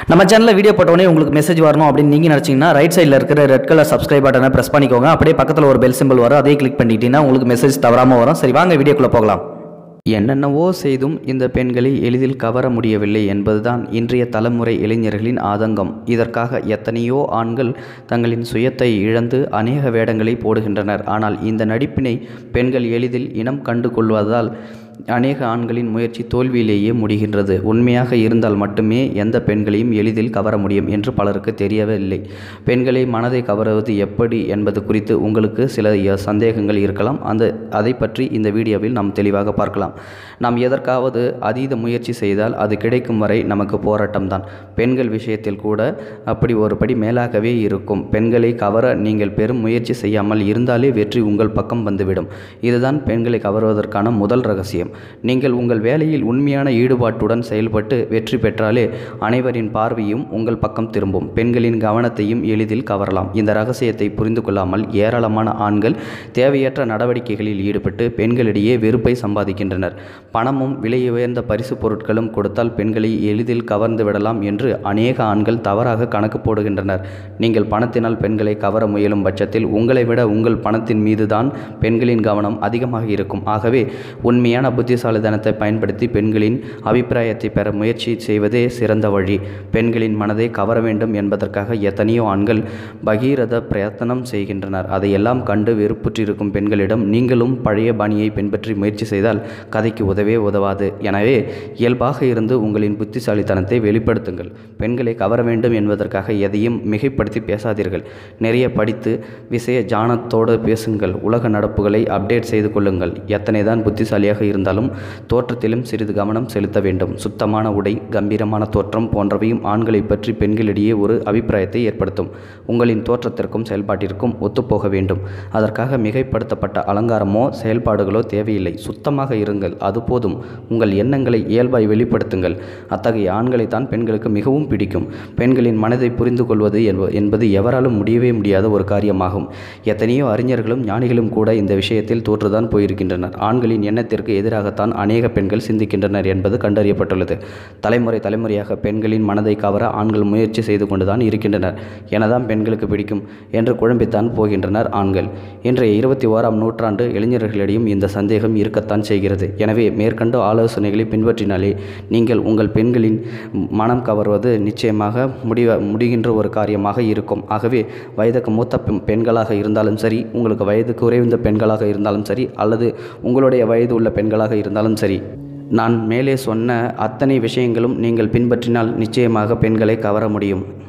நம்ம சேனலில் வீடியோ போட்டோடனே உங்களுக்கு மெசேஜ் வரணும் அப்படின்னு நீங்கள் நினச்சிங்கன்னா ரைட் சைடில் இருக்கிற ரெட் கலர் சப்ஸ்கிரைப் பட்டனை ப்ரெஸ் பண்ணிக்கோங்க அப்படியே பக்கத்தில் ஒரு பெல் சிம்பிள் வரும் அதையும் கிளிக் பண்ணிக்கிட்டீங்கன்னா உங்களுக்கு மெசேஜ் தவறாமல் வரும் சரி வாங்க வீடியோக்குள்ளே போகலாம் என்னென்னவோ செய்தும் இந்த பெண்களை எளிதில் கவர முடியவில்லை என்பதுதான் இன்றைய தலைமுறை இளைஞர்களின் ஆதங்கம் இதற்காக எத்தனையோ ஆண்கள் தங்களின் சுயத்தை இழந்து அநேக வேடங்களை போடுகின்றனர் ஆனால் இந்த நடிப்பினை பெண்கள் எளிதில் இனம் கண்டு கொள்வதால் அநேக ஆண்களின் முயற்சி தோல்வியிலேயே முடிகின்றது உண்மையாக இருந்தால் மட்டுமே எந்த பெண்களையும் எளிதில் கவர முடியும் என்று பலருக்கு தெரியவே இல்லை பெண்களை மனதை கவருவது எப்படி என்பது குறித்து உங்களுக்கு சில ய- சந்தேகங்கள் இருக்கலாம் அந்த அதை பற்றி இந்த வீடியோவில் நாம் தெளிவாக பார்க்கலாம் நாம் எதற்காவது அதீத முயற்சி செய்தால் அது கிடைக்கும் வரை நமக்கு போராட்டம்தான் பெண்கள் விஷயத்தில் கூட அப்படி ஒரு படி மேலாகவே இருக்கும் பெண்களை கவர நீங்கள் பெரும் முயற்சி செய்யாமல் இருந்தாலே வெற்றி உங்கள் பக்கம் வந்துவிடும் இதுதான் பெண்களை கவருவதற்கான முதல் ரகசியம் நீங்கள் உங்கள் வேலையில் உண்மையான ஈடுபாட்டுடன் செயல்பட்டு வெற்றி பெற்றாலே அனைவரின் பார்வையும் உங்கள் பக்கம் திரும்பும் பெண்களின் கவனத்தையும் எளிதில் கவரலாம் இந்த ரகசியத்தை புரிந்து கொள்ளாமல் ஏராளமான ஆண்கள் தேவையற்ற நடவடிக்கைகளில் ஈடுபட்டு பெண்களிடையே வெறுப்பை சம்பாதிக்கின்றனர் பணமும் விலை உயர்ந்த பரிசு பொருட்களும் கொடுத்தால் பெண்களை எளிதில் கவர்ந்து விடலாம் என்று அநேக ஆண்கள் தவறாக கணக்கு போடுகின்றனர் நீங்கள் பணத்தினால் பெண்களை கவர முயலும் பட்சத்தில் உங்களை விட உங்கள் பணத்தின் மீதுதான் பெண்களின் கவனம் அதிகமாக இருக்கும் ஆகவே உண்மையான புத்திசாலித்தனத்தை பயன்படுத்தி பெண்களின் அபிப்பிராயத்தை பெற முயற்சி செய்வதே சிறந்த வழி பெண்களின் மனதை கவர வேண்டும் என்பதற்காக எத்தனையோ ஆண்கள் பகீரத பிரயத்தனம் செய்கின்றனர் அதையெல்லாம் கண்டு வெறுப்புற்றிருக்கும் பெண்களிடம் நீங்களும் பழைய பாணியை பின்பற்றி முயற்சி செய்தால் கதைக்கு உதவே உதவாது எனவே இயல்பாக இருந்து உங்களின் புத்திசாலித்தனத்தை வெளிப்படுத்துங்கள் பெண்களை கவர வேண்டும் என்பதற்காக எதையும் மிகைப்படுத்தி பேசாதீர்கள் நிறைய படித்து விஷய ஜானத்தோடு பேசுங்கள் உலக நடப்புகளை அப்டேட் செய்து கொள்ளுங்கள் எத்தனை தான் புத்திசாலியாக இருந்தாலும் தோற்றத்திலும் சிறிது கவனம் செலுத்த வேண்டும் சுத்தமான உடை கம்பீரமான தோற்றம் போன்றவையும் ஆண்களை பற்றி பெண்களிடையே ஒரு அபிப்பிராயத்தை ஏற்படுத்தும் உங்களின் தோற்றத்திற்கும் செயல்பாட்டிற்கும் ஒத்துப்போக வேண்டும் அதற்காக மிகைப்படுத்தப்பட்ட அலங்காரமோ செயல்பாடுகளோ தேவையில்லை சுத்தமாக இருங்கள் அது போதும் உங்கள் எண்ணங்களை இயல்பாய் வெளிப்படுத்துங்கள் அத்தகைய ஆண்களைத்தான் பெண்களுக்கு மிகவும் பிடிக்கும் பெண்களின் மனதை புரிந்து கொள்வது என்ப- என்பது எவராலும் முடியவே முடியாத ஒரு காரியமாகும் எத்தனையோ அறிஞர்களும் ஞானிகளும் கூட இந்த விஷயத்தில் தோற்றுதான் போயிருக்கின்றனர் ஆண்களின் எண்ணத்திற்கு எதிராகத்தான் அநேக பெண்கள் சிந்திக்கின்றனர் என்பது கண்டறியப்பட்டுள்ளது தலைமுறை தலைமுறையாக பெண்களின் மனதை கவர ஆண்கள் முயற்சி செய்து கொண்டுதான் இருக்கின்றனர் எனதான் பெண்களுக்கு பிடிக்கும் என்று குழம்பித்தான் போகின்றனர் ஆண்கள் இன்றைய இருபத்தி ஓராம் நூற்றாண்டு இளைஞர்களிடையும் இந்த சந்தேகம் இருக்கத்தான் செய்கிறது எனவே மேற்கண்ட ஆலோசனைகளை பின்பற்றினாலே நீங்கள் உங்கள் பெண்களின் மனம் கவர்வது நிச்சயமாக முடிவ முடிகின்ற ஒரு காரியமாக இருக்கும் ஆகவே வயதுக்கு மூத்த பெண்- பெண்களாக இருந்தாலும் சரி உங்களுக்கு வயது குறைந்த பெண்களாக இருந்தாலும் சரி அல்லது உங்களுடைய வயது உள்ள பெண்களாக இருந்தாலும் சரி நான் மேலே சொன்ன அத்தனை விஷயங்களும் நீங்கள் பின்பற்றினால் நிச்சயமாக பெண்களை கவர முடியும்